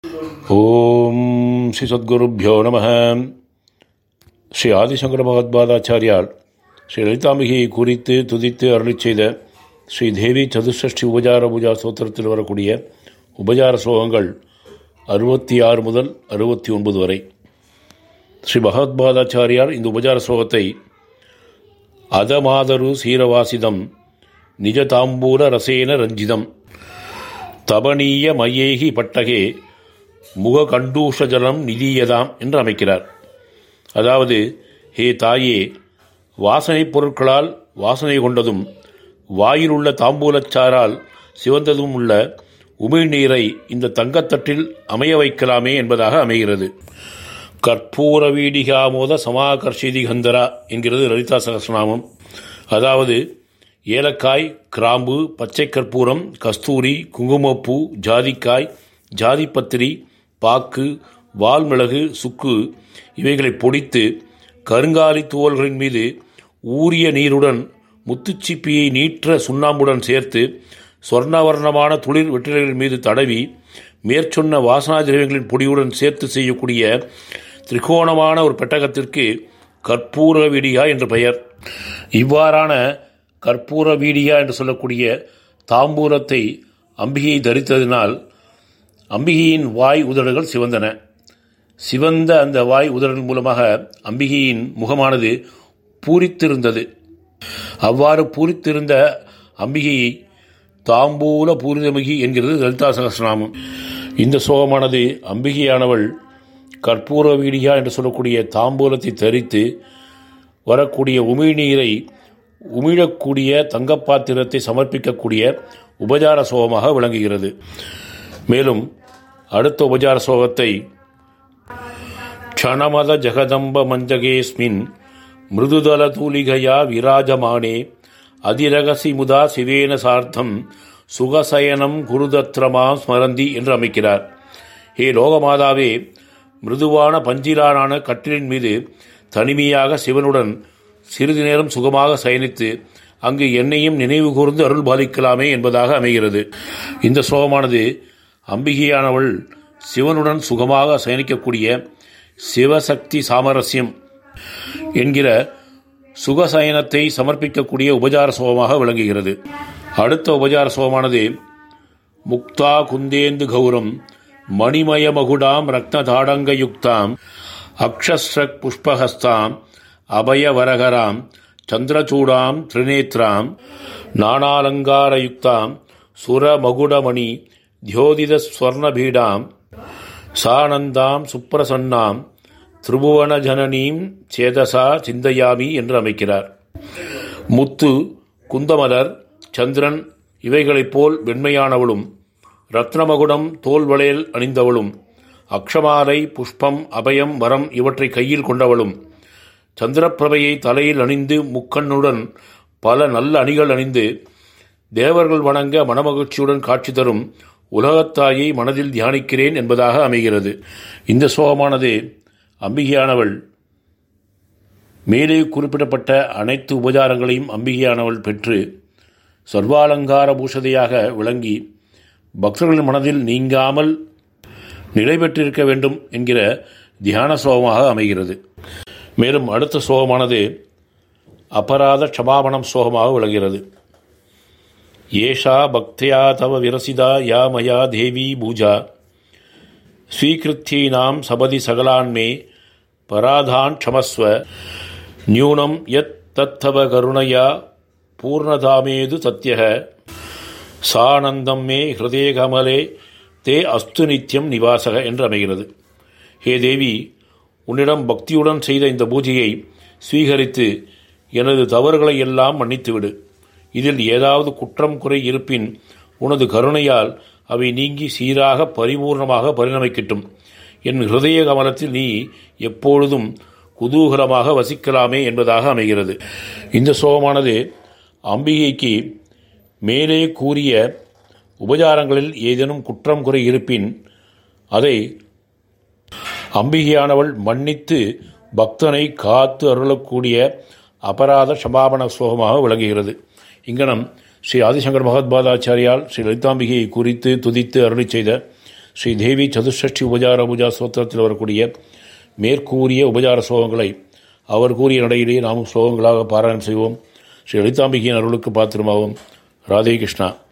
ஓம் ஸ்ரீ சத்குருப்பியோ நம ஸ்ரீ ஆதிசங்கர பகவத்பாதாச்சாரியால் ஸ்ரீ லலிதாம்பிகையை குறித்து துதித்து அருளிச் செய்த ஸ்ரீ தேவி சதுஷ்டி உபஜார பூஜா ஸ்தோத்திரத்தில் வரக்கூடிய உபஜார ஸ்லோகங்கள் அறுபத்தி ஆறு முதல் அறுபத்தி ஒன்பது வரை ஸ்ரீ பகவத்பாதாச்சாரியார் இந்த உபஜார ஸ்லோகத்தை அதமாதரு சீரவாசிதம் நிஜதாம்பூல ரசேன ரஞ்சிதம் தபனீய மையேகி பட்டகே முக கண்டூஷஜலம் நிதியதாம் என்று அமைக்கிறார் அதாவது ஹே தாயே வாசனைப் பொருட்களால் வாசனை கொண்டதும் வாயிலுள்ள தாம்பூலச்சாரால் சிவந்ததும் உள்ள உமிழ்நீரை இந்த தங்கத்தட்டில் அமைய வைக்கலாமே என்பதாக அமைகிறது கற்பூர வீடிகாமோத சமாகர்ஷிதி கந்தரா என்கிறது லலிதா சகசிரநாமம் அதாவது ஏலக்காய் கிராம்பு பச்சை கற்பூரம் கஸ்தூரி குங்குமப்பூ ஜாதிக்காய் ஜாதிப்பத்திரி பாக்கு வால்மிளகு சுக்கு இவைகளை பொடித்து கருங்காலி தூவல்களின் மீது ஊறிய நீருடன் முத்துச்சிப்பியை நீற்ற சுண்ணாம்புடன் சேர்த்து சொர்ணவர்ணமான துளிர் வெற்றிலைகள் மீது தடவி மேற்சொன்ன வாசனா திரவியங்களின் பொடியுடன் சேர்த்து செய்யக்கூடிய திரிகோணமான ஒரு பெட்டகத்திற்கு கற்பூர வீடியா என்று பெயர் இவ்வாறான கற்பூர வீடியா என்று சொல்லக்கூடிய தாம்பூலத்தை அம்பிகையை தரித்ததினால் அம்பிகையின் வாய் உதடுகள் சிவந்தன சிவந்த அந்த வாய் உதடுகள் மூலமாக அம்பிகையின் முகமானது பூரித்திருந்தது அவ்வாறு பூரித்திருந்த அம்பிகையை தாம்பூல பூரிதமிகி என்கிறது லலிதா சகசிரநாமம் இந்த சோகமானது அம்பிகையானவள் கற்பூர வீடியா என்று சொல்லக்கூடிய தாம்பூலத்தை தரித்து வரக்கூடிய உமிழ்நீரை உமிழக்கூடிய தங்கப்பாத்திரத்தை சமர்ப்பிக்கக்கூடிய உபஜார சோகமாக விளங்குகிறது மேலும் அடுத்த உபஜார சோகத்தை க்ஷணமத ஜெகதம்ப மஞ்சகேஸ்மின் மிருதுதல தூலிகையா விராஜமானே அதிரகசி முதா சிவேன சார்த்தம் சுகசயனம் குருதத்ரமா ஸ்மரந்தி என்று அமைக்கிறார் ஹே லோகமாதாவே மிருதுவான பஞ்சிலானான கட்டிலின் மீது தனிமையாக சிவனுடன் சிறிது நேரம் சுகமாக சயனித்து அங்கு என்னையும் நினைவு கூர்ந்து அருள் பாலிக்கலாமே என்பதாக அமைகிறது இந்த சோகமானது அம்பிகையானவள் சிவனுடன் சுகமாக சயனிக்கக்கூடிய சிவசக்தி சாமரஸ்யம் என்கிற சுகசயனத்தை சமர்ப்பிக்கக்கூடிய உபஜார சோகமாக விளங்குகிறது அடுத்த உபஜார சோகமானது முக்தா குந்தேந்து கௌரம் மணிமய மகுடாம் ரத்னதாடங்க யுக்தாம் அக்ஷஸ்ரக் புஷ்பஹஸ்தாம் அபயவரகராம் சந்திரச்சூடாம் திரிநேத்ராம் நானாலங்காரயுக்தாம் சுரமகுடமணி தியோதித ஸ்வர்ணபீடாம் சானந்தாம் சுப்ரசன்னாம் திரிபுவன ஜனனீம் சேதசா சிந்தையாமி என்று அமைக்கிறார் முத்து குந்தமலர் சந்திரன் இவைகளைப் போல் வெண்மையானவளும் ரத்னமகுடம் தோல்வளையல் அணிந்தவளும் அக்ஷமாலை புஷ்பம் அபயம் வரம் இவற்றை கையில் கொண்டவளும் சந்திரப்பிரபையை தலையில் அணிந்து முக்கண்ணுடன் பல நல்ல அணிகள் அணிந்து தேவர்கள் வணங்க மனமகிழ்ச்சியுடன் காட்சி தரும் உலகத்தாயை மனதில் தியானிக்கிறேன் என்பதாக அமைகிறது இந்த சோகமானது அம்பிகையானவள் மேலே குறிப்பிடப்பட்ட அனைத்து உபச்சாரங்களையும் அம்பிகையானவள் பெற்று சர்வாலங்கார பூஷதையாக விளங்கி பக்தர்களின் மனதில் நீங்காமல் நிலை பெற்றிருக்க வேண்டும் என்கிற தியான சோகமாக அமைகிறது மேலும் அடுத்த சோகமானது அபராத க்ஷமாபணம் சோகமாக விளங்குகிறது ஏஷா பக்தியா தவ விரசிதா யா மயா தேவி பூஜா ஸ்வீகிருத்தியீனாம் சபதி சகலான்மே பராதான் க்ஷமஸ்வ நியூனம் யத் தத்தவ கருணையா பூர்ணதாமேது சத்யக சானந்தம் மே ஹிருதய கமலே தே அஸ்து நித்தியம் நிவாசக என்று அமைகிறது ஹே தேவி உன்னிடம் பக்தியுடன் செய்த இந்த பூஜையை ஸ்வீகரித்து எனது தவறுகளை எல்லாம் மன்னித்துவிடு இதில் ஏதாவது குற்றம் குறை இருப்பின் உனது கருணையால் அவை நீங்கி சீராக பரிபூர்ணமாக பரிணமிக்கட்டும் என் ஹிருதய கமலத்தில் நீ எப்பொழுதும் குதூகலமாக வசிக்கலாமே என்பதாக அமைகிறது இந்த சோகமானது அம்பிகைக்கு மேலே கூறிய உபச்சாரங்களில் ஏதேனும் குற்றம் குறை இருப்பின் அதை அம்பிகையானவள் மன்னித்து பக்தனை காத்து அருளக்கூடிய அபராத சமாபன ஸ்லோகமாக விளங்குகிறது இங்கனம் ஸ்ரீ ஆதிசங்கர் பகவத்பாதாச்சாரியால் ஸ்ரீ லலிதாம்பிகையை குறித்து துதித்து அருளி செய்த ஸ்ரீ தேவி சதுஷ்டி உபஜார பூஜா ஸ்தோத்திரத்தில் வரக்கூடிய மேற்கூறிய உபஜார ஸ்லோகங்களை அவர் கூறிய நடையிலேயே நாமும் ஸ்லோகங்களாக பாராயணம் செய்வோம் ஸ்ரீ லலிதாம்பிகையின் அருளுக்கு பாத்திரமாவோம் ராதே கிருஷ்ணா